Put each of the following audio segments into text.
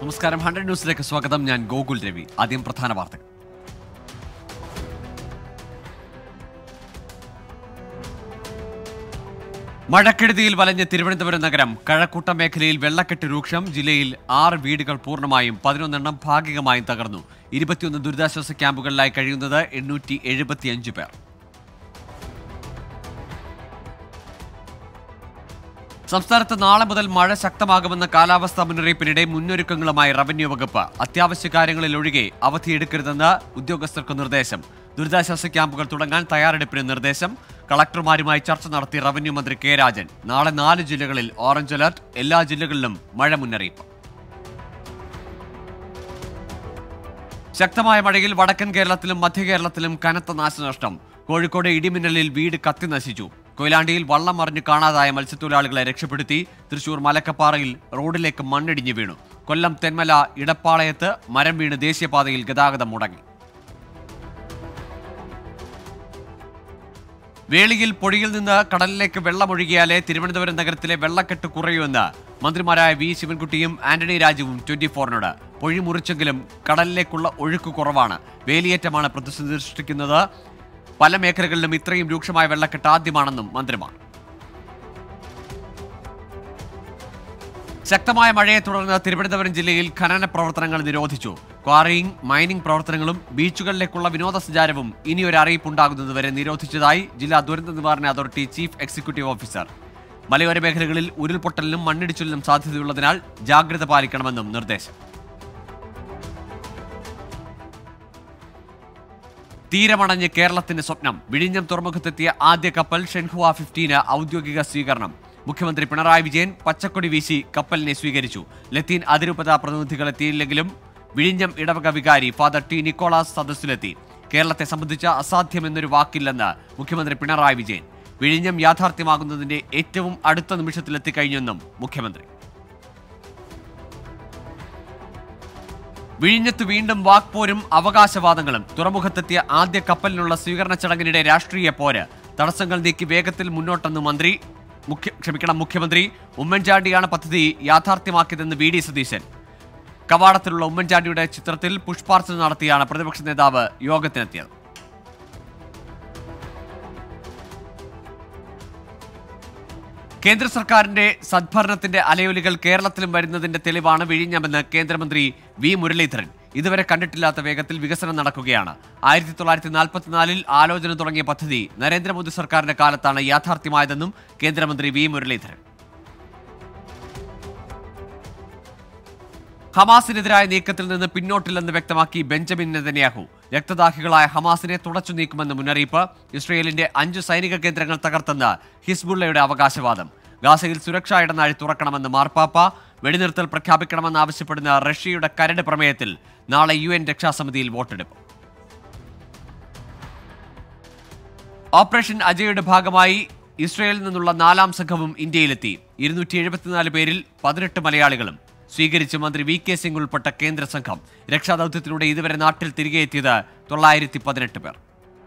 നമസ്കാരം ഹൺഡ്രഡ് ന്യൂസിലേക്ക് സ്വാഗതം ഞാൻ ഗോകുൽ രവി ആദ്യം പ്രധാന വാർത്തകൾ മഴക്കെടുതിയിൽ വലഞ്ഞ് തിരുവനന്തപുരം നഗരം കഴക്കൂട്ടം മേഖലയിൽ വെള്ളക്കെട്ട് രൂക്ഷം ജില്ലയിൽ ആറ് വീടുകൾ പൂർണ്ണമായും പതിനൊന്നെണ്ണം ഭാഗികമായും തകർന്നു ഇരുപത്തിയൊന്ന് ദുരിതാശ്വാസ ക്യാമ്പുകളിലായി കഴിയുന്നത് എണ്ണൂറ്റി എഴുപത്തിയഞ്ച് പേർ സംസ്ഥാനത്ത് നാളെ മുതൽ മഴ ശക്തമാകുമെന്ന കാലാവസ്ഥാ മുന്നറിയിപ്പിനിടെ മുന്നൊരുക്കങ്ങളുമായി റവന്യൂ വകുപ്പ് അത്യാവശ്യ കാര്യങ്ങളിൽ ഒഴികെ അവധിയെടുക്കരുതെന്ന് ഉദ്യോഗസ്ഥർക്ക് നിർദ്ദേശം ദുരിതാശ്വാസ ക്യാമ്പുകൾ തുടങ്ങാൻ തയ്യാറെടുപ്പിന് നിർദ്ദേശം കളക്ടർമാരുമായി ചർച്ച നടത്തി റവന്യൂ മന്ത്രി കെ രാജൻ നാളെ നാല് ജില്ലകളിൽ ഓറഞ്ച് അലർട്ട് എല്ലാ ജില്ലകളിലും മഴ മുന്നറിയിപ്പ് ശക്തമായ മഴയിൽ വടക്കൻ കേരളത്തിലും മധ്യ കേരളത്തിലും കനത്ത നാശനഷ്ടം കോഴിക്കോട് ഇടിമിന്നലിൽ വീട് കത്തി നശിച്ചു കൊയിലാണ്ടിയിൽ വള്ളം മറിഞ്ഞ് കാണാതായ മത്സ്യത്തൊഴിലാളികളെ രക്ഷപ്പെടുത്തി തൃശൂർ മലക്കപ്പാറയിൽ റോഡിലേക്ക് മണ്ണിടിഞ്ഞു വീണു കൊല്ലം തെന്മല ഇടപ്പാളയത്ത് മരം വീണ് ദേശീയപാതയിൽ ഗതാഗതം മുടങ്ങി വേളിയിൽ പൊടിയിൽ നിന്ന് കടലിലേക്ക് വെള്ളമൊഴുകിയാലേ തിരുവനന്തപുരം നഗരത്തിലെ വെള്ളക്കെട്ട് കുറയുമെന്ന് മന്ത്രിമാരായ വി ശിവൻകുട്ടിയും ആന്റണി രാജുവും ട്വന്റി ഫോറിനോട് പൊഴി മുറിച്ചെങ്കിലും കടലിലേക്കുള്ള ഒഴുക്ക് കുറവാണ് വേലിയേറ്റമാണ് പ്രതിസന്ധി സൃഷ്ടിക്കുന്നത് പല മേഖലകളിലും ഇത്രയും രൂക്ഷമായ വെള്ളക്കെട്ട് ആദ്യമാണെന്നും മന്ത്രിമാർ ശക്തമായ മഴയെ തുടർന്ന് തിരുവനന്തപുരം ജില്ലയിൽ ഖനന പ്രവർത്തനങ്ങൾ നിരോധിച്ചു ക്വാറിയിങ് മൈനിംഗ് പ്രവർത്തനങ്ങളും ബീച്ചുകളിലേക്കുള്ള വിനോദസഞ്ചാരവും ഇനി ഒരു അറിയിപ്പുണ്ടാകുന്നതുവരെ നിരോധിച്ചതായി ജില്ലാ ദുരന്ത നിവാരണ അതോറിറ്റി ചീഫ് എക്സിക്യൂട്ടീവ് ഓഫീസർ മലയോര മേഖലകളിൽ ഉരുൾപൊട്ടലിനും മണ്ണിടിച്ചിലിനും സാധ്യതയുള്ളതിനാൽ ജാഗ്രത പാലിക്കണമെന്നും നിർദ്ദേശം തീരമണഞ്ഞ് കേരളത്തിന്റെ സ്വപ്നം വിഴിഞ്ഞം തുറമുഖത്തെത്തിയ ആദ്യ കപ്പൽ ഷെൻഹുവ ഫിഫ്റ്റീന് ഔദ്യോഗിക സ്വീകരണം മുഖ്യമന്ത്രി പിണറായി വിജയൻ പച്ചക്കൊടി വീശി കപ്പലിനെ സ്വീകരിച്ചു ലത്തീൻ അതിരൂപത പ്രതിനിധികൾ എത്തിയില്ലെങ്കിലും വിഴിഞ്ഞം ഇടവക വികാരി ഫാദർ ടി നിക്കോളാസ് സദസ്സിലെത്തി കേരളത്തെ സംബന്ധിച്ച അസാധ്യമെന്നൊരു വാക്കില്ലെന്ന് മുഖ്യമന്ത്രി പിണറായി വിജയൻ വിഴിഞ്ഞം യാഥാർത്ഥ്യമാകുന്നതിന്റെ ഏറ്റവും അടുത്ത നിമിഷത്തിലെത്തിക്കഴിഞ്ഞെന്നും മുഖ്യമന്ത്രി വിഴിഞ്ഞത്ത് വീണ്ടും വാക്പോരും അവകാശവാദങ്ങളും തുറമുഖത്തെത്തിയ ആദ്യ കപ്പലിനുള്ള സ്വീകരണ ചടങ്ങിനിടെ രാഷ്ട്രീയ പോര് തടസ്സങ്ങൾ നീക്കി വേഗത്തിൽ മുന്നോട്ടെന്ന് മന്ത്രി മുഖ്യ ക്ഷമിക്കണം മുഖ്യമന്ത്രി ഉമ്മൻചാണ്ടിയാണ് പദ്ധതി യാഥാർത്ഥ്യമാക്കിയതെന്ന് വി ഡി സതീശൻ കവാടത്തിലുള്ള ഉമ്മൻചാണ്ടിയുടെ ചിത്രത്തിൽ പുഷ്പാർച്ചന നടത്തിയാണ് പ്രതിപക്ഷ നേതാവ് യോഗത്തിനെത്തിയത് കേന്ദ്ര സർക്കാരിന്റെ സദ്ഭരണത്തിന്റെ അലയൊലികൾ കേരളത്തിലും വരുന്നതിന്റെ തെളിവാണ് വിഴിഞ്ഞമെന്ന് കേന്ദ്രമന്ത്രി വി മുരളീധരൻ ഇതുവരെ കണ്ടിട്ടില്ലാത്ത വേഗത്തിൽ വികസനം നടക്കുകയാണ് ആയിരത്തി തൊള്ളായിരത്തി നാൽപ്പത്തിനാലിൽ ആലോചന തുടങ്ങിയ പദ്ധതി നരേന്ദ്രമോദി സർക്കാരിന്റെ കാലത്താണ് യാഥാർത്ഥ്യമായതെന്നും കേന്ദ്രമന്ത്രി വി മുരളീധരൻ ഹമാസിനെതിരായ നീക്കത്തിൽ നിന്ന് പിന്നോട്ടില്ലെന്ന് വ്യക്തമാക്കി ബെഞ്ചമിൻ നെതന്യാഹു രക്തദാഹികളായ ഹമാസിനെ തുടച്ചു നീക്കുമെന്ന് മുന്നറിയിപ്പ് ഇസ്രയേലിന്റെ അഞ്ച് സൈനിക കേന്ദ്രങ്ങൾ തകർത്തെന്ന് ഹിസ്ബുള്ളയുടെ അവകാശവാദം ഗാസയിൽ സുരക്ഷാ ഇടനാഴി തുറക്കണമെന്ന് മാർപ്പാപ്പ വെടിനിർത്തൽ പ്രഖ്യാപിക്കണമെന്ന് ആവശ്യപ്പെടുന്ന റഷ്യയുടെ കരട് പ്രമേയത്തിൽ നാളെ യു എൻ രക്ഷാസമിതിയിൽ വോട്ടെടുപ്പ് ഓപ്പറേഷൻ അജയുടെ ഭാഗമായി ഇസ്രയേലിൽ നിന്നുള്ള നാലാം സംഘവും ഇന്ത്യയിലെത്തി ഇരുന്നൂറ്റി എഴുപത്തിനാല് പേരിൽ പതിനെട്ട് മലയാളികളും സ്വീകരിച്ച് മന്ത്രി വി കെ സിംഗ് ഉൾപ്പെട്ട കേന്ദ്ര സംഘം രക്ഷാദൌത്യത്തിലൂടെ ഇതുവരെ നാട്ടിൽ തിരികെ എത്തിയത് തൊള്ളായിരത്തി പതിനെട്ട് പേർ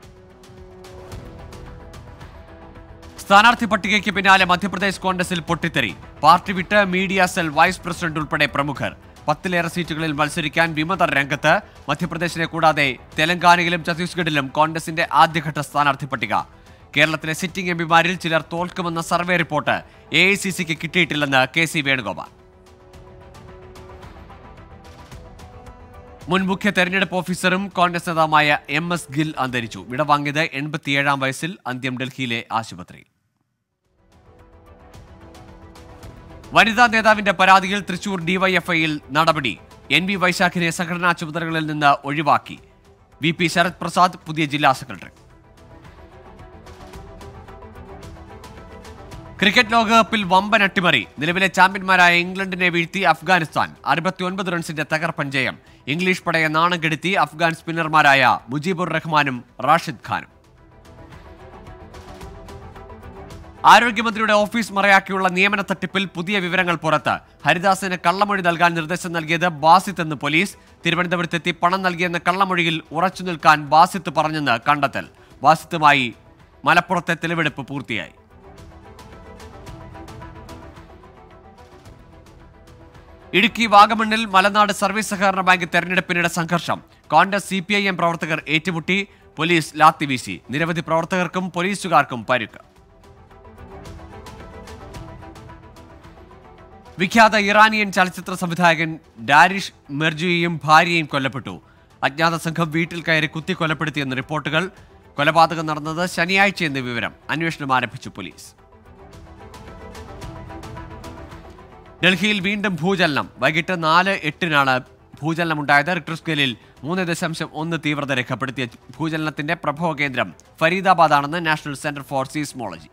സ്ഥാനാർത്ഥി പട്ടികയ്ക്ക് പിന്നാലെ മധ്യപ്രദേശ് കോൺഗ്രസിൽ പൊട്ടിത്തെറി പാർട്ടി വിട്ട് മീഡിയ സെൽ വൈസ് പ്രസിഡന്റ് ഉൾപ്പെടെ പ്രമുഖർ പത്തിലേറെ സീറ്റുകളിൽ മത്സരിക്കാൻ വിമതർ രംഗത്ത് മധ്യപ്രദേശിനെ കൂടാതെ തെലങ്കാനയിലും ഛത്തീസ്ഗഡിലും കോൺഗ്രസിന്റെ ആദ്യഘട്ട സ്ഥാനാർത്ഥി പട്ടിക കേരളത്തിലെ സിറ്റിംഗ് എംപിമാരിൽ ചിലർ തോൽക്കുമെന്ന survey report A I C സിക്ക് കിട്ടിയിട്ടില്ലെന്ന് കെ സി വേണുഗോപാൽ മുൻ മുഖ്യ തെരഞ്ഞെടുപ്പ് ഓഫീസറും കോൺഗ്രസ് നേതാവുമായ എം എസ് ഗിൽ അന്തരിച്ചു വിടവാങ്ങിയത് എൺപത്തിയേഴാം വയസ്സിൽ അന്ത്യം ഡൽഹിയിലെ ആശുപത്രിയിൽ വനിതാ നേതാവിന്റെ പരാതിയിൽ തൃശൂർ ഡിവൈഎഫ്ഐയിൽ നടപടി എൻ വി വൈശാഖിനെ സംഘടനാ ചുമതലകളിൽ നിന്ന് ഒഴിവാക്കി വി പി ശരത് പ്രസാദ് പുതിയ ജില്ലാ സെക്രട്ടറി ക്രിക്കറ്റ് ലോകകപ്പിൽ വമ്പൻ അട്ടിമറി നിലവിലെ ചാമ്പ്യന്മാരായ ഇംഗ്ലണ്ടിനെ വീഴ്ത്തി അഫ്ഗാനിസ്ഥാൻ അറുപത്തിയൊൻപത് റൺസിന്റെ തകർപ്പൻ ജയം ഇംഗ്ലീഷ് പടയെ നാണം കെടുത്തി അഫ്ഗാൻ സ്പിന്നർമാരായ മുജീബുർ റഹ്മാനും റാഷിദ് ഖാനും ആരോഗ്യമന്ത്രിയുടെ ഓഫീസ് മറയാക്കിയുള്ള നിയമന തട്ടിപ്പിൽ പുതിയ വിവരങ്ങൾ പുറത്ത് ഹരിദാസിന് കള്ളമൊഴി നൽകാൻ നിർദ്ദേശം നൽകിയത് ബാസിത്ത് എന്ന് പോലീസ് തിരുവനന്തപുരത്തെത്തി പണം നൽകിയെന്ന കള്ളമൊഴിയിൽ ഉറച്ചു നിൽക്കാൻ ബാസിത്ത് പറഞ്ഞെന്ന് കണ്ടെത്തൽ ബാസിത്തുമായി മലപ്പുറത്തെ തെളിവെടുപ്പ് പൂർത്തിയായി ഇടുക്കി വാഗമണ്ണിൽ മലനാട് സർവീസ് സഹകരണ ബാങ്ക് തെരഞ്ഞെടുപ്പിനിടെ സംഘർഷം Congress C P I M പ്രവർത്തകർ ഏറ്റുമുട്ടി പോലീസ് ലാത്തി വീശി നിരവധി പ്രവർത്തകർക്കും പോലീസുകാർക്കും പരുക്ക് വിഖ്യാത ഇറാനിയൻ ചലച്ചിത്ര സംവിധായകൻ ഡാരിഷ് മെർജുയെയും ഭാര്യയും കൊല്ലപ്പെട്ടു അജ്ഞാത സംഘം വീട്ടിൽ കയറി കുത്തി കൊലപ്പെടുത്തിയെന്ന് റിപ്പോർട്ടുകൾ കൊലപാതകം നടന്നത് ശനിയാഴ്ച എന്ന് വിവരം അന്വേഷണം ആരംഭിച്ചു പോലീസ് ഡൽഹിയിൽ വീണ്ടും ഭൂചലനം വൈകിട്ട് നാല് എട്ടിനാണ് ഭൂചലനമുണ്ടായത് റിക്ടർ സ്കെയിലിൽ മൂന്ന് ദശാംശം ഒന്ന് തീവ്രത രേഖപ്പെടുത്തിയ ഭൂചലനത്തിന്റെ പ്രഭവ കേന്ദ്രം ഫരീദാബാദാണെന്ന് നാഷണൽ സെന്റർ ഫോർ സീസ്മോളജി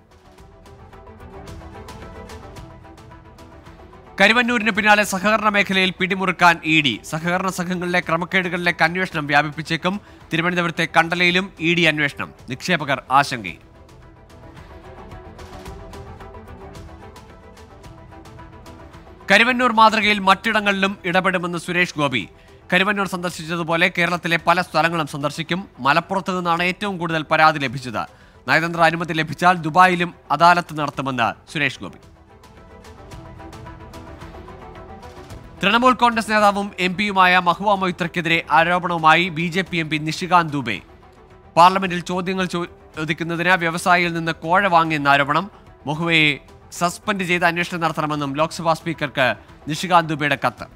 കരുവന്നൂരിന് പിന്നാലെ സഹകരണ മേഖലയിൽ പിടിമുറുക്കാൻ ഇ ഡി സഹകരണ സംഘങ്ങളിലെ ക്രമക്കേടുകളിലേക്ക് അന്വേഷണം വ്യാപിപ്പിച്ചേക്കും തിരുവനന്തപുരത്തെ കണ്ടലയിലും ഇ ഡി അന്വേഷണം നിക്ഷേപകർ ആശങ്കയിൽ കരുവന്നൂർ മാതൃകയിൽ മറ്റിടങ്ങളിലും ഇടപെടുമെന്ന് സുരേഷ് ഗോപി കരുവന്നൂർ സന്ദർശിച്ചതുപോലെ കേരളത്തിലെ പല സ്ഥലങ്ങളും സന്ദർശിക്കും മലപ്പുറത്ത് നിന്നാണ് ഏറ്റവും കൂടുതൽ പരാതി ലഭിച്ചത് നയതന്ത്ര അനുമതി ലഭിച്ചാൽ ദുബായിലും അദാലത്ത് നടത്തുമെന്ന് സുരേഷ് ഗോപി തൃണമൂൽ കോൺഗ്രസ് നേതാവും എം പിയുമായ മഹുവ മൊയ്ത്രയ്ക്കെതിരെ ആരോപണവുമായി B J P M P Nishikant Dubey പാർലമെന്റിൽ ചോദ്യങ്ങൾ ചോദിക്കുന്നതിന് വ്യവസായിയിൽ നിന്ന് കോഴ വാങ്ങിയെന്ന ആരോപണം മഹുവയെ സസ്പെൻഡ് ചെയ്ത് അന്വേഷണം നടത്തണമെന്നും ലോക്സഭാ സ്പീക്കർക്ക് നിഷികാന്ത് ദുബെയുടെ കത്ത്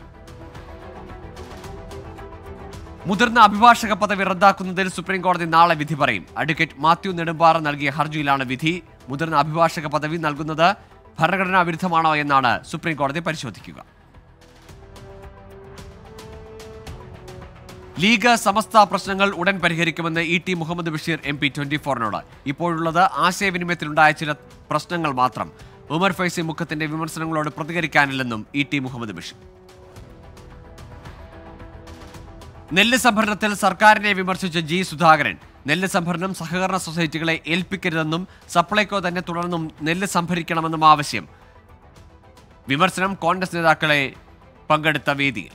മുതിർന്ന അഭിഭാഷക പദവി റദ്ദാക്കുന്നതിൽ സുപ്രീം കോടതി നാളെ വിധി പറയും അഡ്വക്കേറ്റ് മാത്യു നെടുമ്പാറ നൽകിയ ഹർജിയിലാണ് വിധി മുതിർന്ന അഭിഭാഷക പദവി നൽകുന്നത് ഭരണഘടനാ വിരുദ്ധമാണോ എന്നാണ് സുപ്രീം കോടതി പരിശോധിക്കുക ലീഗ് സമസ്ത പ്രശ്നങ്ങൾ ഉടൻ പരിഹരിക്കുമെന്ന് E T Muhammad Basheer M P twenty ഫോറിനോട് ഇപ്പോഴുള്ളത് ആശയവിനിമയത്തിലുണ്ടായ ചില പ്രശ്നങ്ങൾ മാത്രം ഉമർ ഫൈസി മുഖത്തിന്റെ വിമർശനങ്ങളോട് പ്രതികരിക്കാനില്ലെന്നും ഇ ടി മുഹമ്മദ് ബഷീർ നെല്ല് സംഭരണത്തിൽ സർക്കാരിനെ വിമർശിച്ച ജി സുധാകരൻ നെല്ല് സംഭരണം സഹകരണ സൊസൈറ്റികളെ ഏൽപ്പിക്കരുതെന്നും സപ്ലൈകോ തന്നെ തുടർന്നും നെല്ല് സംഭരിക്കണമെന്നും ആവശ്യം വിമർശനം കോൺഗ്രസ് നേതാക്കളെ പങ്കെടുത്ത വേദിയിൽ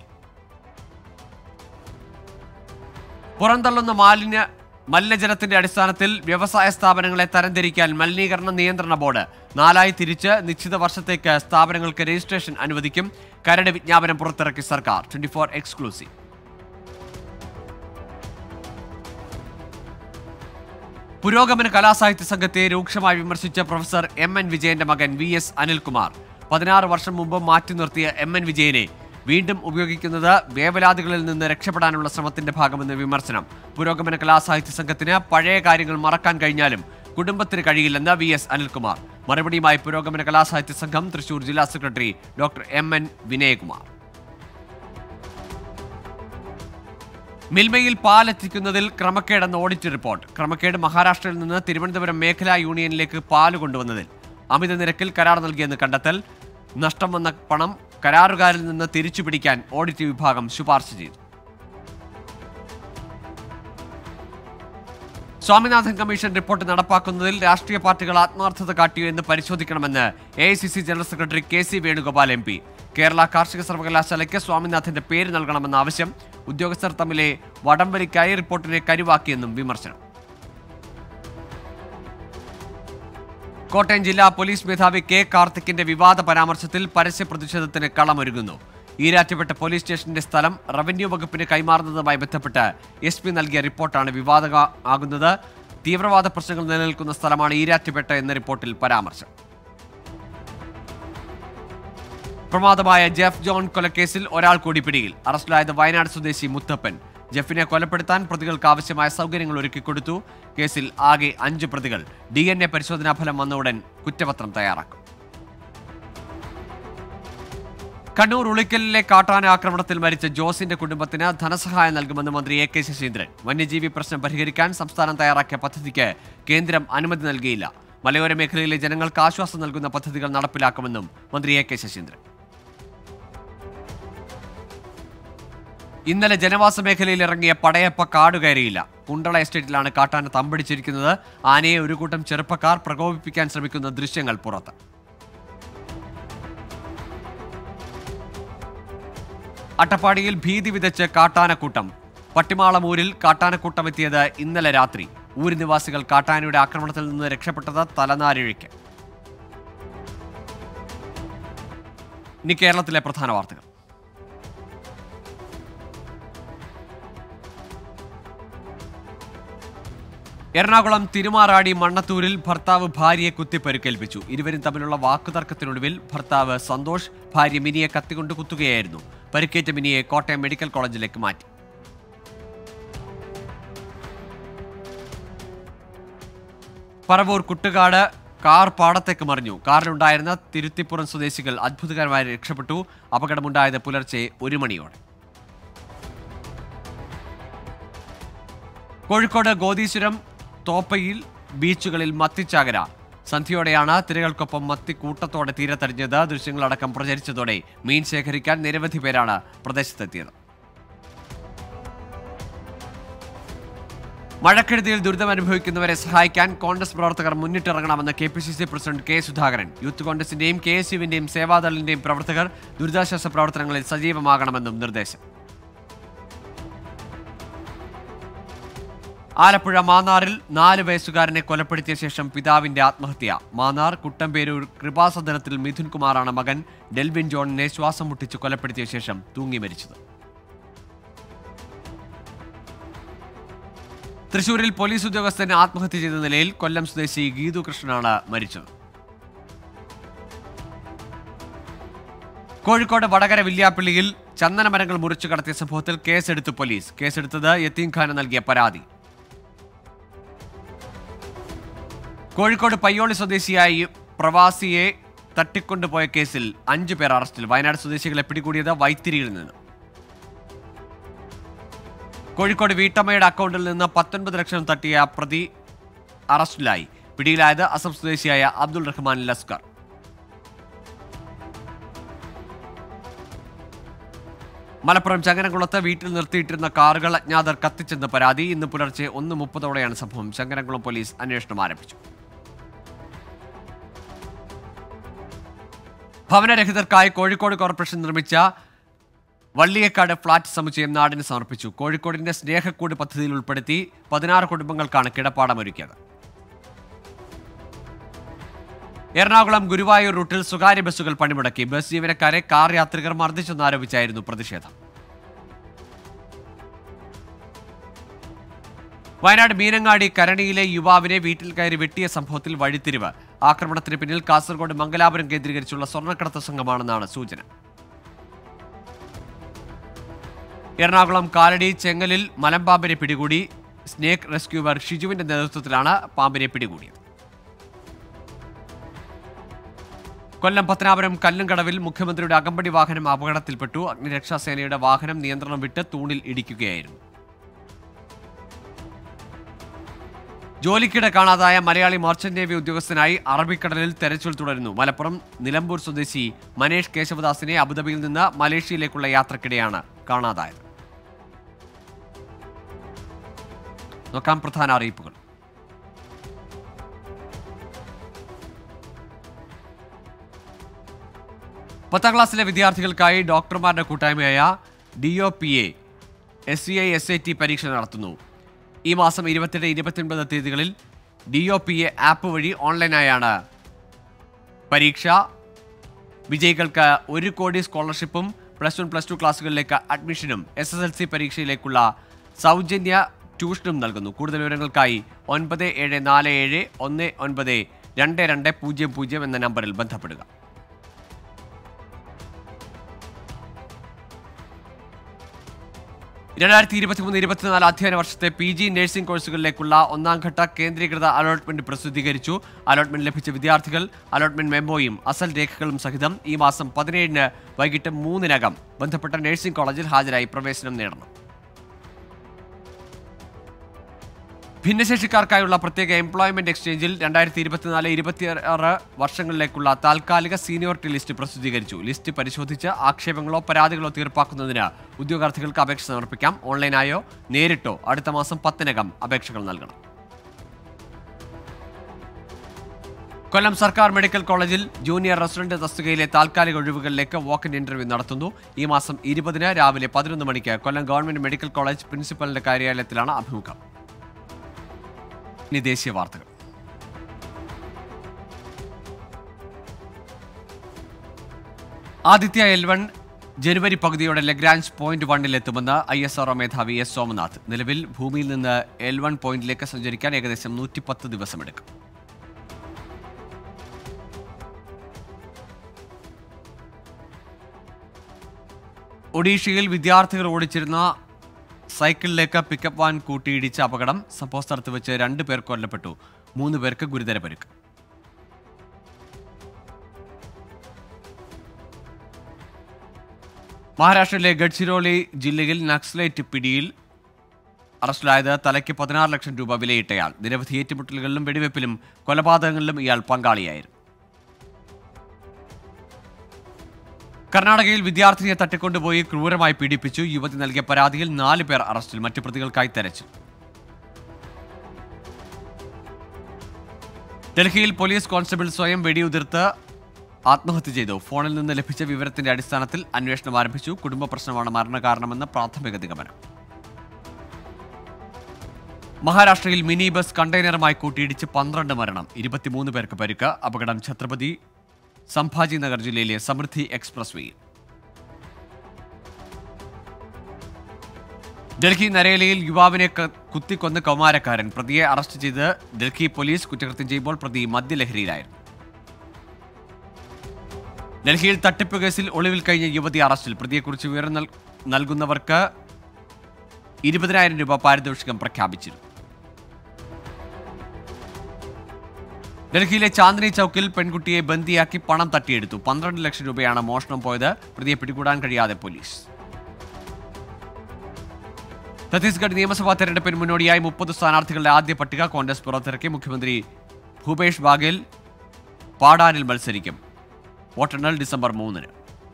പുറന്തള്ളുന്ന മാലിന്യ മലിനജലത്തിന്റെ അടിസ്ഥാനത്തിൽ വ്യവസായ സ്ഥാപനങ്ങളെ തരംതിരിക്കാൻ മലിനീകരണ നിയന്ത്രണ ബോർഡ് നാലായി തിരിച്ച് നിശ്ചിത വർഷത്തേക്ക് സ്ഥാപനങ്ങൾക്ക് രജിസ്ട്രേഷൻ അനുവദിക്കും കരട് വിജ്ഞാപനം പുറത്തിറക്കി സർക്കാർ ട്വന്റി ഫോർ എക്സ്ക്ലൂസീവ് പുരോഗമന കലാസാഹിത്യ സംഘത്തെ രൂക്ഷമായി വിമർശിച്ച പ്രൊഫസർ എം എൻ വിജയന്റെ മകൻ വി എസ് അനിൽകുമാർ പതിനാറ് വർഷം മുമ്പ് മാറ്റി നിർത്തിയ എം എൻ വിജയനെ വീണ്ടും ഉപയോഗിക്കുന്നത് വേവലാതികളിൽ നിന്ന് രക്ഷപ്പെടാനുള്ള ശ്രമത്തിന്റെ ഭാഗമെന്ന് വിമർശനം പുരോഗമന കലാസാഹിത്യ സംഘത്തിന് പഴയ കാര്യങ്ങൾ മറക്കാൻ കഴിഞ്ഞാലും കുടുംബത്തിന് കഴിയില്ലെന്ന് വി എസ് അനിൽകുമാർ മറുപടിയുമായി പുരോഗമന കലാസാഹിത്യ സംഘം തൃശൂർ ജില്ലാ secretary doctor M N Vinayakumar മിൽമയിൽ പാലെത്തിക്കുന്നതിൽ ക്രമക്കേടെന്ന ഓഡിറ്റ് റിപ്പോർട്ട് ക്രമക്കേട് മഹാരാഷ്ട്രയിൽ നിന്ന് തിരുവനന്തപുരം മേഖലാ യൂണിയനിലേക്ക് പാല് കൊണ്ടുവന്നതിൽ അമിത നിരക്കിൽ കരാർ നൽകിയെന്ന് കണ്ടെത്തൽ നഷ്ടം വന്ന പണം കരാറുകാരിൽ നിന്ന് തിരിച്ചു പിടിക്കാൻ ഓഡിറ്റ് വിഭാഗം ശുപാർശ ചെയ്തു സ്വാമിനാഥൻ കമ്മീഷൻ റിപ്പോർട്ട് നടപ്പാക്കുന്നതിൽ രാഷ്ട്രീയ പാർട്ടികൾ ആത്മാർത്ഥത കാട്ടിയോ എന്ന് പരിശോധിക്കണമെന്ന് A general secretary K C Venugopal M P Kerala കാർഷിക സർവകലാശാലയ്ക്ക് സ്വാമിനാഥന്റെ പേര് നൽകണമെന്ന ആവശ്യം ഉദ്യോഗസ്ഥർ തമ്മിലെ വടംവലിക്കായി റിപ്പോർട്ടിനെ കരുവാക്കിയെന്നും വിമർശനം കോട്ടയം ജില്ലാ പോലീസ് മേധാവി കെ കാർത്തിക്കിന്റെ വിവാദ പരാമർശത്തിൽ പരസ്യ പ്രതിഷേധത്തിന് കളമൊരുങ്ങുന്നു ഈരാറ്റുപേട്ട പോലീസ് സ്റ്റേഷന്റെ സ്ഥലം റവന്യൂ വകുപ്പിന് കൈമാറുന്നതുമായി ബന്ധപ്പെട്ട് എസ് പി നൽകിയ റിപ്പോർട്ടാണ് വിവാദ ആകുന്നത് തീവ്രവാദ പ്രശ്നങ്ങൾ നിലനിൽക്കുന്ന സ്ഥലമാണ് ഈരാറ്റുപേട്ട എന്ന റിപ്പോർട്ടിൽ പരാമർശം പ്രമാദമായ ജെഫ് ജോൺ കൊലക്കേസിൽ ഒരാൾ കൂടി പിടിയിൽ അറസ്റ്റിലായത് വയനാട് സ്വദേശി മുത്തപ്പൻ ജെഫിനെ കൊലപ്പെടുത്താൻ പ്രതികൾക്ക് ആവശ്യമായ സൗകര്യങ്ങൾ ഒരുക്കിക്കൊടുത്തു കേസിൽ ആകെ അഞ്ച് പ്രതികൾ ഡി എൻ എ പരിശോധനാ ഫലം വന്ന ഉടൻ കുറ്റപത്രം തയ്യാറാക്കും കണ്ണൂർ ഉളിക്കലിലെ കാട്ടാന ആക്രമണത്തിൽ മരിച്ച ജോസിന്റെ കുടുംബത്തിന് ധനസഹായം നൽകുമെന്ന് മന്ത്രി എ കെ ശശീന്ദ്രൻ വന്യജീവി പ്രശ്നം പരിഹരിക്കാൻ സംസ്ഥാനം തയ്യാറാക്കിയ പദ്ധതിക്ക് കേന്ദ്രം അനുമതി നൽകിയില്ല മലയോര മേഖലയിലെ ജനങ്ങൾക്ക് ആശ്വാസം നൽകുന്ന പദ്ധതികൾ നടപ്പിലാക്കുമെന്നും മന്ത്രി എ കെ ശശീന്ദ്രൻ ഇന്നലെ ജനവാസ മേഖലയിൽ ഇറങ്ങിയ പടയപ്പ കാടുകയറിയില്ല കുണ്ടള എസ്റ്റേറ്റിലാണ് കാട്ടാന തമ്പടിച്ചിരിക്കുന്നത് ആനയെ ഒരു കൂട്ടം ചെറുപ്പക്കാർ പ്രകോപിപ്പിക്കാൻ ശ്രമിക്കുന്ന ദൃശ്യങ്ങൾ പുറത്ത് അട്ടപ്പാടിയിൽ ഭീതി വിതച്ച് കാട്ടാനക്കൂട്ടം പട്ടിമാളമൂരിൽ കാട്ടാനക്കൂട്ടം എത്തിയത് ഇന്നലെ രാത്രി ഊര് നിവാസികൾ കാട്ടാനയുടെ ആക്രമണത്തിൽ നിന്ന് രക്ഷപ്പെട്ടത് തലനാരിഴയ്ക്ക് ഇനി കേരളത്തിലെ പ്രധാന വാർത്തകൾ എറണാകുളം തിരുമാറാടി മണ്ണത്തൂരിൽ ഭർത്താവ് ഭാര്യയെ കുത്തി പരിക്കേൽപ്പിച്ചു ഇരുവരും തമ്മിലുള്ള വാക്കുതർക്കത്തിനൊടുവിൽ ഭർത്താവ് സന്തോഷ് ഭാര്യ മിനിയെ കത്തികൊണ്ട് കുത്തുകയായിരുന്നു പരിക്കേറ്റ മിനിയെ കോട്ടയം മെഡിക്കൽ കോളേജിലേക്ക് മാറ്റി പറവൂർ കുട്ടുകാട് കാർ പാടത്തേക്ക് മറിഞ്ഞു കാറിലുണ്ടായിരുന്ന തിരുത്തിപ്പുറം സ്വദേശികൾ അത്ഭുതകരമായി രക്ഷപ്പെട്ടു അപകടമുണ്ടായത് പുലർച്ചെ ഒരു മണിയോടെ കോഴിക്കോട് ഗോദീശ്വരം തോപ്പയിൽ ബീച്ചുകളിൽ മത്തിച്ചാകര സന്ധ്യയോടെയാണ് തിരകൾക്കൊപ്പം മത്തി കൂട്ടത്തോടെ തീരത്തടിഞ്ഞത് ദൃശ്യങ്ങളടക്കം പ്രചരിച്ചതോടെ മീൻ ശേഖരിക്കാൻ നിരവധി പേരാണ് പ്രദേശത്തെത്തിയത് മഴക്കെടുതിയിൽ ദുരിതമനുഭവിക്കുന്നവരെ സഹായിക്കാൻ കോൺഗ്രസ് പ്രവർത്തകർ മുന്നിട്ടിറങ്ങണമെന്ന് K P C C president K Sudhakaran youth കോൺഗ്രസിന്റെയും കെ എസ് യുവിന്റെയും സേവാദളിന്റെയും പ്രവർത്തകർ ദുരിതാശ്വാസ പ്രവർത്തനങ്ങളിൽ സജീവമാകണമെന്നും നിർദ്ദേശം ആലപ്പുഴ മാന്നാറിൽ നാല് വയസ്സുകാരനെ കൊലപ്പെടുത്തിയ ശേഷം പിതാവിന്റെ ആത്മഹത്യ മാന്നാർ കുട്ടമ്പേരൂർ കൃപാസദനത്തിൽ മിഥുൻ കുമാറാണ് മകൻ ഡെൽവിൻ ജോണിനെ ശ്വാസം മുട്ടിച്ച് കൊലപ്പെടുത്തിയ ശേഷം തൂങ്ങി മരിച്ചത് തൃശൂരിൽ പോലീസ് ഉദ്യോഗസ്ഥൻ ആത്മഹത്യ ചെയ്ത നിലയിൽ കൊല്ലം സ്വദേശി ഗീതു കൃഷ്ണനാണ് മരിച്ചത് കോഴിക്കോട് വടകര വില്യാപ്പള്ളിയിൽ ചന്ദനമരങ്ങൾ മുറിച്ചു കടത്തിയ സംഭവത്തിൽ കേസെടുത്ത് പോലീസ് കേസെടുത്തത് യത്തീംഖാന് നൽകിയ പരാതി കോഴിക്കോട് പയ്യോളി സ്വദേശിയായി പ്രവാസിയെ തട്ടിക്കൊണ്ടുപോയ കേസിൽ അഞ്ചു പേർ അറസ്റ്റിൽ വയനാട് സ്വദേശികളെ പിടികൂടിയത് വൈത്തിരിയിൽ നിന്ന് കോഴിക്കോട് വീട്ടമ്മയുടെ അക്കൗണ്ടിൽ നിന്ന് പത്തൊൻപത് ലക്ഷം തട്ടിയ പ്രതി അറസ്റ്റിലായി പിടിയിലായത് അസം സ്വദേശിയായ അബ്ദുൾ റഹ്മാൻ ലസ്കർ മലപ്പുറം ചങ്ങനംകുളത്ത് വീട്ടിൽ നിർത്തിയിട്ടിരുന്ന കാറുകൾ അജ്ഞാതർ കത്തിച്ചെന്ന് പരാതി ഇന്ന് പുലർച്ചെ ഒന്ന് മുപ്പതോടെയാണ് സംഭവം ചങ്ങനംകുളം പോലീസ് അന്വേഷണം ആരംഭിച്ചു ഭവനരഹിതർക്കായി കോഴിക്കോട് കോർപ്പറേഷൻ നിർമ്മിച്ച വള്ളിയേക്കാട് ഫ്ളാറ്റ് സമുച്ചയം നാടിന് സമർപ്പിച്ചു കോഴിക്കോടിന്റെ സ്നേഹക്കൂട് പദ്ധതിയിൽ ഉൾപ്പെടുത്തി പതിനാറ് കുടുംബങ്ങൾക്കാണ് കിടപ്പാടമൊരുക്കിയത് എറണാകുളം ഗുരുവായൂർ റൂട്ടിൽ സ്വകാര്യ ബസ്സുകൾ പണിമുടക്കി ബസ് ജീവനക്കാരെ കാർ യാത്രികർ മർദ്ദിച്ചെന്നാരോപിച്ചായിരുന്നു പ്രതിഷേധം വയനാട് മീനങ്ങാടി കരണിയിലെ യുവാവിനെ വീട്ടിൽ കയറി വെട്ടിയ സംഭവത്തിൽ വഴിത്തിരിവ് ആക്രമണത്തിന് പിന്നിൽ കാസർഗോഡ് മംഗലാപുരം കേന്ദ്രീകരിച്ചുള്ള സ്വർണ്ണക്കടത്ത് സംഘമാണെന്നാണ് സൂചന എറണാകുളം കാലടി ചെങ്ങലിൽ മലമ്പാമ്പിനെ പിടികൂടി സ്നേക്ക് റെസ്ക്യൂവർ ഷിജുവിന്റെ നേതൃത്വത്തിലാണ് പാമ്പിനെ പിടികൂടിയത് കൊല്ലം പത്തനാപുരം കല്ലുംകടവിൽ മുഖ്യമന്ത്രിയുടെ അകമ്പടി വാഹനം അപകടത്തിൽപ്പെട്ടു അഗ്നിരക്ഷാസേനയുടെ വാഹനം നിയന്ത്രണം വിട്ട് തൂണിൽ ഇടിക്കുകയായിരുന്നു ജോലിക്കിടെ കാണാതായ മലയാളി മർച്ചന്റ് നേവി ഉദ്യോഗസ്ഥനായി അറബിക്കടലിൽ തെരച്ചിൽ തുടരുന്നു മലപ്പുറം നിലമ്പൂർ സ്വദേശി മനേഷ് കേശവദാസിനെ അബുദാബിയിൽ നിന്ന് മലേഷ്യയിലേക്കുള്ള യാത്രക്കിടെയാണ് കാണാതായത് നോക്കാം പ്രധാന അറിയിപ്പുകൾ പത്താം ക്ലാസ്സിലെ വിദ്യാർത്ഥികൾക്കായി ഡോക്ടർമാരുടെ കൂട്ടായ്മയായ D O P A S C I S I T പരീക്ഷ നടത്തുന്നു ഈ മാസം ഇരുപത്തെട്ട് ഇരുപത്തിയൊൻപത് തീയതികളിൽ D O P A app വഴി ഓൺലൈനായാണ് പരീക്ഷ വിജയികൾക്ക് ഒരു കോടി സ്കോളർഷിപ്പും പ്ലസ് വൺ പ്ലസ് ടു ക്ലാസ്സുകളിലേക്ക് അഡ്മിഷനും എസ് എസ് എൽ സി പരീക്ഷയിലേക്കുള്ള സൗജന്യ ട്യൂഷനും നൽകുന്നു കൂടുതൽ വിവരങ്ങൾക്കായി ഒൻപത് ഏഴ് നാല് ഏഴ് ഒന്ന് ഒൻപത് രണ്ട് രണ്ട് പൂജ്യം പൂജ്യം എന്ന നമ്പറിൽ ബന്ധപ്പെടുക രണ്ടായിരത്തി ഇരുപത്തിമൂന്ന് ഇരുപത്തിനാല് അധ്യയന വർഷത്തെ പി ജി നഴ്സിംഗ് കോഴ്സുകളിലേക്കുള്ള ഒന്നാം ഘട്ട കേന്ദ്രീകൃത അലോട്ട്മെന്റ് പ്രസിദ്ധീകരിച്ചു അലോട്ട്മെന്റ് ലഭിച്ച വിദ്യാർത്ഥികൾ അലോട്ട്മെന്റ് മെമ്മോയും അസൽ രേഖകളും സഹിതം ഈ മാസം പതിനേഴിന് വൈകിട്ട് മൂന്നിനകം ബന്ധപ്പെട്ട നഴ്സിംഗ് കോളേജിൽ ഹാജരായി പ്രവേശനം നേടണം ഭിന്നശേഷിക്കാർക്കായുള്ള പ്രത്യേക എംപ്ലോയ്മെന്റ് എക്സ്ചേഞ്ചിൽ രണ്ടായിരത്തി ഇരുപത്തിനാല് ഇരുപത്തിയാറ് വർഷങ്ങളിലേക്കുള്ള താൽക്കാലിക സീനിയോറിറ്റി ലിസ്റ്റ് പ്രസിദ്ധീകരിച്ചു ലിസ്റ്റ് പരിശോധിച്ച് ആക്ഷേപങ്ങളോ പരാതികളോ തീർപ്പാക്കുന്നതിന് ഉദ്യോഗാർത്ഥികൾക്ക് അപേക്ഷ സമർപ്പിക്കാം ഓൺലൈനായോ നേരിട്ടോ അടുത്ത മാസം പത്തിനകം അപേക്ഷകൾ നൽകണം കൊല്ലം സർക്കാർ മെഡിക്കൽ കോളേജിൽ ജൂനിയർ റെസിഡന്റ് തസ്തികയിലെ താൽക്കാലിക ഒഴിവുകളിലേക്ക് വാക്ക് ഇൻ ഇന്റർവ്യൂ നടത്തുന്നു ഈ മാസം ഇരുപതിന് രാവിലെ പതിനൊന്ന് മണിക്ക് കൊല്ലം ഗവൺമെന്റ് മെഡിക്കൽ കോളേജ് പ്രിൻസിപ്പലിന്റെ കാര്യാലയത്തിലാണ് അഭിമുഖം ഇനി ദേശീയ വാർത്തകൾ ആദിത്യ എൽ വൺ ജനുവരി പകുതിയോടെ ലഗ്രാഞ്ച് പോയിന്റ് വണ്ണിൽ എത്തുമെന്ന് ഐ എസ് ആർഒ മേധാവി എസ് സോമനാഥ് നിലവിൽ ഭൂമിയിൽ നിന്ന് എൽ വൺ പോയിന്റിലേക്ക് സഞ്ചരിക്കാൻ ഏകദേശം നൂറ്റിപ്പത്ത് ദിവസമെടുക്കും ഒഡീഷയിൽ വിദ്യാർത്ഥികൾ ഓടിച്ചിരുന്ന സൈക്കിളിലേക്ക് പിക്കപ്പ് വാൻ കൂട്ടിയിടിച്ച അപകടം സംഭവ സ്ഥലത്ത് വെച്ച് രണ്ട് പേർ കൊല്ലപ്പെട്ടു മൂന്ന് പേർക്ക് ഗുരുതര പരിക്ക് മഹാരാഷ്ട്രയിലെ ഗഡ്ചിരോളി ജില്ലയിൽ നക്സലൈറ്റ് പിടിയിൽ അറസ്റ്റിലായത് തലയ്ക്ക് പതിനാറ് ലക്ഷം രൂപ വിലയിട്ടയാൾ നിരവധി ഏറ്റുമുട്ടലുകളിലും വെടിവെപ്പിലും കൊലപാതകങ്ങളിലും ഇയാൾ പങ്കാളിയായിരുന്നു കർണാടകയിൽ വിദ്യാർത്ഥിനിയെ തട്ടിക്കൊണ്ടുപോയി ക്രൂരമായി പീഡിപ്പിച്ചു യുവതി നൽകിയ പരാതിയിൽ നാല് പേർ അറസ്റ്റിൽ മറ്റു പ്രതികൾക്കായി തെരച്ചിൽ ഡൽഹിയിൽ പോലീസ് കോൺസ്റ്റബിൾ സ്വയം വെടിയുതിർത്ത് ആത്മഹത്യ ചെയ്തു ഫോണിൽ നിന്ന് ലഭിച്ച വിവരത്തിന്റെ അടിസ്ഥാനത്തിൽ അന്വേഷണം ആരംഭിച്ചു കുടുംബ പ്രശ്നമാണ് മരണകാരണമെന്ന് പ്രാഥമിക നിഗമനം മഹാരാഷ്ട്രയിൽ മിനി ബസ് കണ്ടെയ്നറുമായി കൂട്ടിയിടിച്ച് പന്ത്രണ്ട് മരണം ഇരുപത്തിമൂന്ന് പേർക്ക് പരിക്ക് അപകടം ഛത്രപതി സംഭാജി നഗർ ജില്ലയിലെ സമൃദ്ധി എക്സ്പ്രസ് വേയിൽ ഡൽഹി നരേലയിൽ യുവാവിനെ ക- കുത്തിക്കൊന്ന് കൗമാരക്കാരൻ പ്രതിയെ അറസ്റ്റ് ചെയ്ത് ഡൽഹി പോലീസ് കുറ്റകൃത്യം ചെയ്യുമ്പോൾ പ്രതി മദ്യലഹരിയിലായിരുന്നു ഡൽഹിയിൽ തട്ടിപ്പ് കേസിൽ ഒളിവിൽ കഴിഞ്ഞ യുവതി അറസ്റ്റിൽ പ്രതിയെക്കുറിച്ച് വിവരം നൽ- നൽകുന്നവർക്ക് ഇരുപതിനായിരം രൂപ പാരിതോഷികം പ്രഖ്യാപിച്ചിരുന്നു ഡൽഹിയിലെ ചാന്ദിനി ചൌക്കിൽ പെൺകുട്ടിയെ ബന്ദിയാക്കി പണം തട്ടിയെടുത്തു പന്ത്രണ്ട് ലക്ഷം രൂപയാണ് മോഷണം പോയത് പ്രതിയെ പിടികൂടാൻ കഴിയാതെ പോലീസ് ഛത്തീസ്ഗഡ് നിയമസഭാ തെരഞ്ഞെടുപ്പിന് മുന്നോടിയായി മുപ്പത് സ്ഥാനാർത്ഥികളുടെ ആദ്യ പട്ടിക കോൺഗ്രസ് പുറത്തിറക്കി മുഖ്യമന്ത്രി ഭൂപേഷ് ബാഗേൽ പാടാനിൽ മത്സരിക്കും വോട്ടെണ്ണൽ ഡിസംബർ മൂന്നിന്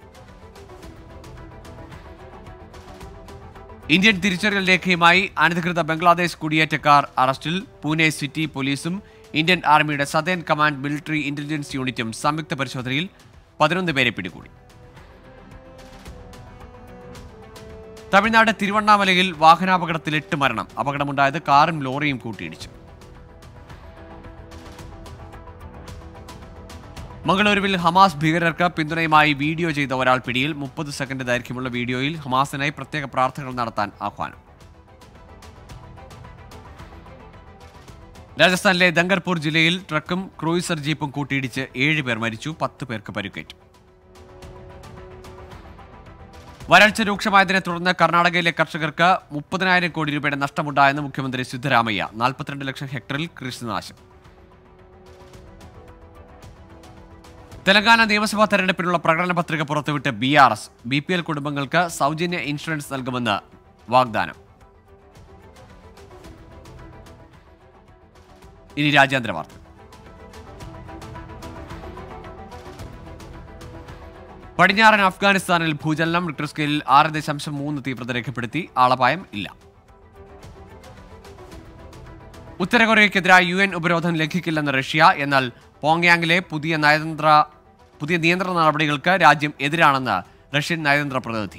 ഇന്ത്യൻ തിരിച്ചറിയൽ രേഖയുമായി അനധികൃത ബംഗ്ലാദേശ് കുടിയേറ്റക്കാർ അറസ്റ്റിൽ പൂനെ സിറ്റി പോലീസും ഇന്ത്യൻ ആർമിയുടെ സദേൺ കമാൻഡ് മിലിറ്ററി ഇന്റലിജൻസ് യൂണിറ്റും സംയുക്ത പരിശോധനയിൽ പതിനൊന്ന് പേരെ പിടികൂടി തമിഴ്നാട് തിരുവണ്ണാമലയിൽ വാഹനാപകടത്തിൽ എട്ട് മരണം അപകടമുണ്ടായത് കാറും ലോറിയും കൂട്ടിയിടിച്ചു മംഗളൂരുവിൽ ഹമാസ് ഭീകരർക്ക് പിന്തുണയുമായി വീഡിയോ ചെയ്ത ഒരാൾ പിടിയിൽ മുപ്പത് സെക്കൻഡ് ദൈർഘ്യമുള്ള വീഡിയോയിൽ ഹമാസിനായി പ്രത്യേക പ്രാർത്ഥനകൾ നടത്താൻ ആഹ്വാനം രാജസ്ഥാനിലെ ദങ്കർപൂർ ജില്ലയിൽ ട്രക്കും ക്രൂയിസർ ജീപ്പും കൂട്ടിയിടിച്ച് ഏഴ് പേർ മരിച്ചു പത്ത് പേർക്ക് പരിക്കേറ്റു വരൾച്ച രൂക്ഷമായതിനെ തുടർന്ന് കർണാടകയിലെ കർഷകർക്ക് മുപ്പതിനായിരം കോടി രൂപയുടെ നഷ്ടമുണ്ടായെന്ന് മുഖ്യമന്ത്രി സിദ്ധരാമയ്യ നാൽപ്പത്തിരണ്ട് ലക്ഷം ഹെക്ടറിൽ കൃഷിനാശം തെലങ്കാന നിയമസഭാ തെരഞ്ഞെടുപ്പിനുള്ള പ്രകടന പത്രിക പുറത്തുവിട്ട് B R S B P L കുടുംബങ്ങൾക്ക് സൗജന്യ ഇൻഷുറൻസ് നൽകുമെന്ന് വാഗ്ദാനം ഇനി രാജ്യാന്തര വാർത്ത പടിഞ്ഞാറൻ അഫ്ഗാനിസ്ഥാനിൽ ഭൂചലനം റിക്ടർ സ്കെയിലിൽ ആറ് ദശാംശം മൂന്ന് തീവ്രത രേഖപ്പെടുത്തി ആളപായം ഇല്ല ഉത്തര കൊറിയയ്ക്കെതിരായ യു എൻ ഉപരോധം ലംഘിക്കില്ലെന്ന് റഷ്യ എന്നാൽ പോങ്യാങ്ങിലെ പുതിയ നയതന്ത്ര പുതിയ നിയന്ത്രണ നടപടികൾക്ക് രാജ്യം എതിരാണെന്ന് റഷ്യൻ നയതന്ത്ര പ്രതിനിധി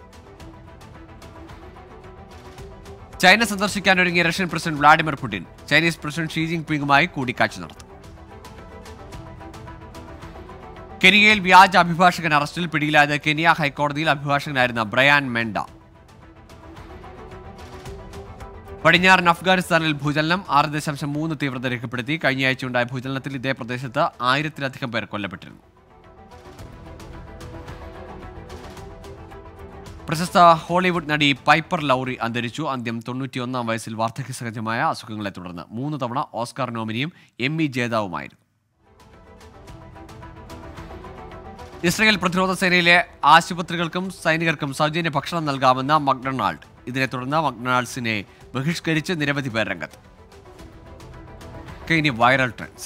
ചൈന സന്ദർശിക്കാനൊരുങ്ങിയ Russian president Vladimir Putin Chinese president Xi ജിങ് പിങ്ങുമായി കൂടിക്കാഴ്ച നടത്തും കെനിയയിൽ വ്യാജ അഭിഭാഷകൻ അറസ്റ്റിൽ പിടിയിലായത് കെനിയ ഹൈക്കോടതിയിൽ അഭിഭാഷകനായിരുന്ന ബ്രയാൻ മെൻഡ പടിഞ്ഞാറൻ അഫ്ഗാനിസ്ഥാനിൽ ഭൂചലനം ആറ് ദശാംശം മൂന്ന് തീവ്രത രേഖപ്പെടുത്തി കഴിഞ്ഞയാഴ്ച ഉണ്ടായ ഭൂചലനത്തിൽ ഇതേ പ്രദേശത്ത് ആയിരത്തിലധികം പേർ കൊല്ലപ്പെട്ടിരുന്നു പ്രശസ്ത ഹോളിവുഡ് നടി പൈപ്പർ ലൗറി അന്തരിച്ചു അന്ത്യം തൊണ്ണൂറ്റിയൊന്നാം വയസ്സിൽ വാർദ്ധക്യ സഹജമായ അസുഖങ്ങളെ തുടർന്ന് മൂന്ന് തവണ ഓസ്കാർ നോമിനിയും എം ഇ ജേതാവുമായിരുന്നു ഇസ്രയേൽ പ്രതിരോധ സേനയിലെ ആശുപത്രികൾക്കും സൈനികർക്കും സൗജന്യ ഭക്ഷണം നൽകാമെന്ന മക്ഡൊണാൾഡ് ഇതിനെ തുടർന്ന് മക്ഡൊണാൾഡ്സിനെ ബഹിഷ്കരിച്ച് നിരവധി പേർ രംഗത്ത് ഒക്കെ ഇനി വൈറൽ ട്രെൻഡ്സ്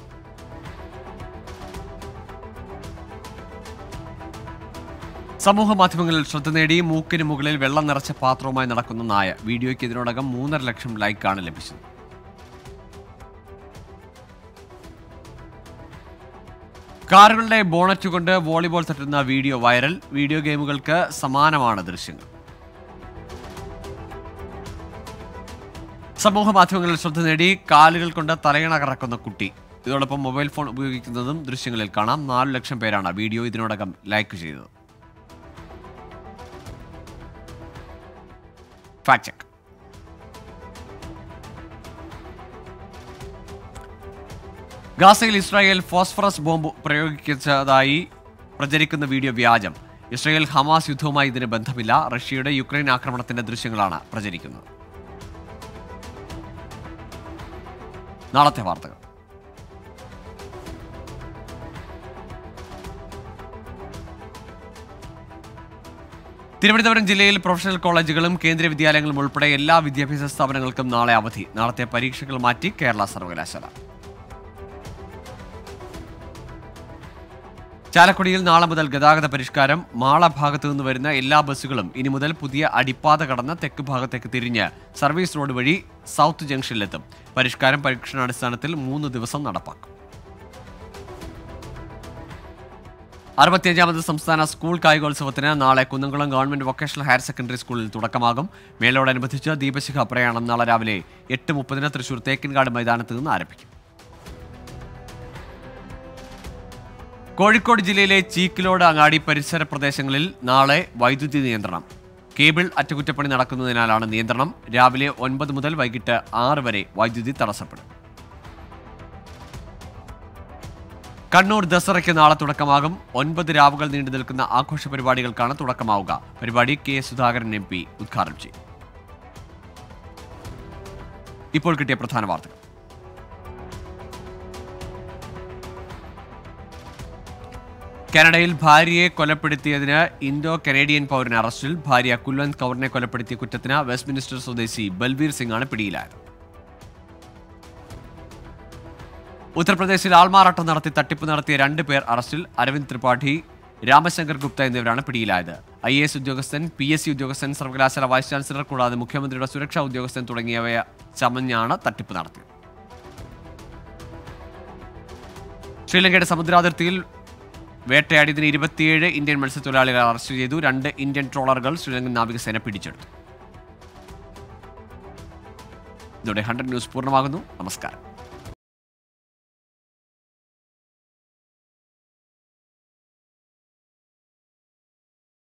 സമൂഹ മാധ്യമങ്ങളിൽ ശ്രദ്ധ നേടി മൂക്കിന് മുകളിൽ വെള്ളം നിറച്ച പാത്രവുമായി നടക്കുന്ന നായ വീഡിയോയ്ക്ക് ഇതിനോടകം മൂന്നര ലക്ഷം ലൈക്കാണ് ലഭിച്ചത് കാറുകളുടെ ബോണറ്റ് കൊണ്ട് വോളിബോൾ തട്ടുന്ന വീഡിയോ വൈറൽ വീഡിയോ ഗെയിമുകൾക്ക് സമാനമാണ് ദൃശ്യങ്ങൾ സമൂഹ മാധ്യമങ്ങളിൽ ശ്രദ്ധ നേടി കാലുകൾ കൊണ്ട് തലയിണ കറക്കുന്ന കുട്ടി ഇതോടൊപ്പം മൊബൈൽ ഫോൺ ഉപയോഗിക്കുന്നതും ദൃശ്യങ്ങളിൽ കാണാം നാല് ലക്ഷം പേരാണ് വീഡിയോ ഇതിനോടകം ലൈക്ക് ചെയ്തത് ഫാക്ട് ചെക്ക് ഗാസയിൽ ഇസ്രായേൽ ഫോസ്ഫറസ് ബോംബ് പ്രയോഗിച്ചതായി പ്രചരിക്കുന്ന വീഡിയോ വ്യാജം ഇസ്രായേൽ ഹമാസ് യുദ്ധവുമായി ഇതിന് ബന്ധമില്ല റഷ്യയുടെ യുക്രൈൻ ആക്രമണത്തിന്റെ ദൃശ്യങ്ങളാണ് പ്രചരിക്കുന്നത് നാളത്തെ വാർത്തകൾ തിരുവനന്തപുരം ജില്ലയിൽ പ്രൊഫഷണൽ കോളേജുകളും കേന്ദ്രീയ വിദ്യാലയങ്ങളും ഉൾപ്പെടെ എല്ലാ വിദ്യാഭ്യാസ സ്ഥാപനങ്ങൾക്കും നാളെ അവധി നാളത്തെ പരീക്ഷകൾ മാറ്റി കേരള സർവകലാശാല ചാലക്കുടിയിൽ നാളെ മുതൽ ഗതാഗത പരിഷ്കാരം മാള ഭാഗത്തു നിന്ന് വരുന്ന എല്ലാ ബസ്സുകളും ഇനി മുതൽ പുതിയ അടിപ്പാത കടന്ന് തെക്ക് ഭാഗത്തേക്ക് തിരിഞ്ഞ് സർവീസ് റോഡ് വഴി സൗത്ത് ജംഗ്ഷനിലെത്തും പരിഷ്കാരം പരീക്ഷണാടിസ്ഥാനത്തിൽ മൂന്ന് ദിവസം നടപ്പാക്കും അറുപത്തിയഞ്ചാമത് സംസ്ഥാന സ്കൂൾ കായികോത്സവത്തിന് നാളെ Kunnamkulam government vocational higher secondary സ്കൂളിൽ തുടക്കമാകും മേളയോടനുബന്ധിച്ച് ദീപശിഖ പ്രയാണം നാളെ രാവിലെ എട്ട് മുപ്പതിന് തൃശൂർ തേക്കിൻകാട് മൈതാനത്ത് നിന്ന് ആരംഭിക്കും കോഴിക്കോട് ജില്ലയിലെ ചീക്കിലോട് അങ്ങാടി പരിസര പ്രദേശങ്ങളിൽ നാളെ വൈദ്യുതി നിയന്ത്രണം കേബിൾ അറ്റകുറ്റപ്പണി നടക്കുന്നതിനാലാണ് നിയന്ത്രണം രാവിലെ ഒൻപത് മുതൽ വൈകിട്ട് ആറ് വരെ വൈദ്യുതി തടസ്സപ്പെടും കണ്ണൂർ ദസറയ്ക്ക് നാളെ തുടക്കമാകും ഒൻപത് രാവുകൾ നീണ്ടു നിൽക്കുന്ന ആഘോഷ പരിപാടികൾക്കാണ് തുടക്കമാവുക പരിപാടി കെ സുധാകരൻ എം പി ഉദ്ഘാടനം ചെയ്യും ഇപ്പോൾ കിട്ടിയ പ്രധാന വാർത്തകൾ കാനഡയിൽ ഭാര്യയെ കൊലപ്പെടുത്തിയതിന് ഇന്തോ കനേഡിയൻ പൗരൻ അറസ്റ്റിൽ ഭാര്യ കുൽവന്ത് കൗറിനെ കൊലപ്പെടുത്തിയ കുറ്റത്തിന് വെസ്റ്റ്മിനിസ്റ്റർ സ്വദേശി ബൽബീർ സിംഗ് ആണ് പിടിയിലായത് ഉത്തർപ്രദേശിൽ ആൾമാറാട്ടം നടത്തി തട്ടിപ്പ് നടത്തിയ രണ്ട് പേർ അറസ്റ്റിൽ അരവിന്ദ് ത്രിപാഠി രാമശങ്കർ ഗുപ്ത എന്നിവരാണ് പിടിയിലായത് ഐ എ എസ് ഉദ്യോഗസ്ഥൻ പി എസ് സി ഉദ്യോഗസ്ഥൻ സർവകലാശാല വൈസ് ചാൻസലർ കൂടാതെ മുഖ്യമന്ത്രിയുടെ സുരക്ഷാ ഉദ്യോഗസ്ഥൻ തുടങ്ങിയവയെ ചമഞ്ഞാണ് തട്ടിപ്പ് നടത്തിയത് ശ്രീലങ്കയുടെ സമുദ്രാതിർത്തിയിൽ വേട്ടയാടിയതിന് ഇരുപത്തിയേഴ് ഇന്ത്യൻ മത്സ്യത്തൊഴിലാളികളെ അറസ്റ്റ് ചെയ്തു രണ്ട് ഇന്ത്യൻ ട്രോളറുകൾ ശ്രീലങ്കൻ നാവികസേന പിടിച്ചെടുത്തു ഇതോടെ ഹൺഡ്രഡ് ന്യൂസ് പൂർണ്ണമാകുന്നു നമസ്കാരം